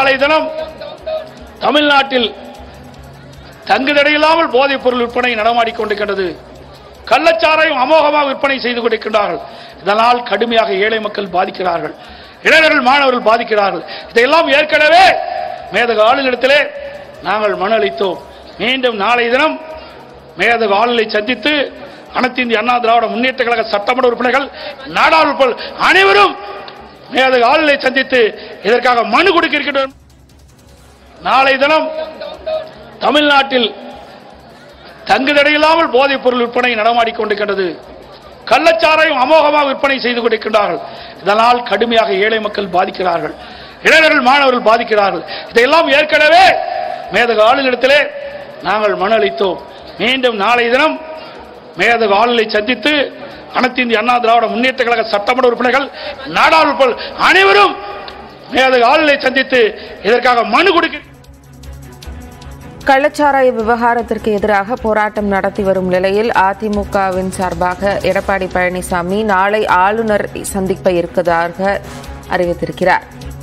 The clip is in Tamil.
நாளை தினம் தமிழ்நாட்டில் தங்குதடையில்லாமல் போதைப் பொருள் விற்பனை நடமாடிக்கொண்டிருக்கின்றது கள்ளச்சாராயம் அமோகமாக விற்பனை செய்து கொண்டிருக்கின்றார்கள் இதனால் கடுமையாக ஏழை மக்கள் பாதிக்கிறார்கள் இளைஞர்கள் மாணவர்கள் பாதிக்கிறார்கள் இதையெல்லாம் ஏற்கனவே மேதக ஆளுநரிடத்திலே நாங்கள் மனு அளித்தோம் மீண்டும் நாளை தினம் மேதக ஆளுநரை சந்தித்து அனைத்து இந்திய அண்ணா திராவிட முன்னேற்ற கழக சட்டமன்ற உறுப்பினர்கள் நாடாளுமன்ற அனைவரும் மேதக ஆளுநரை சந்தித்து இதற்காக மனு கொடுக்க இருக்கின்றோம் நாளை தினம் தமிழ்நாட்டில் தங்குதடையில்லாமல் போதைப் பொருள் விற்பனை நடமாடிக்கொண்டிருக்கின்றது கள்ளச்சாராயம் அமோகமாக விற்பனை செய்து கொண்டிருக்கின்றார்கள் இதனால் கடுமையாக ஏழை மக்கள் பாதிக்கிறார்கள் இளைஞர்கள் மாணவர்கள் பாதிக்கிறார்கள் இதையெல்லாம் ஏற்கனவே மேதக ஆளுநரிடத்திலே நாங்கள் மனு அளித்தோம் மீண்டும் நாளை தினம் மேதக ஆளுநரை சந்தித்து அனைத்து இந்திய அண்ணா திராவிட முன்னேற்ற கழக சட்டமன்ற உறுப்பினர்கள் நாடாளுமன்ற அனைவரும் மேதக ஆளுநரை சந்தித்து இதற்காக மனு கொடுக்க கள்ளச்சாராய விவகாரத்திற்கு எதிராக போராட்டம் நடத்தி வரும் நிலையில் அதிமுகவின் சார்பாக எடப்பாடி பழனிசாமி நாளை ஆளுநர் சந்திப்ப இருப்பதாக அறிவித்திருக்கிறார்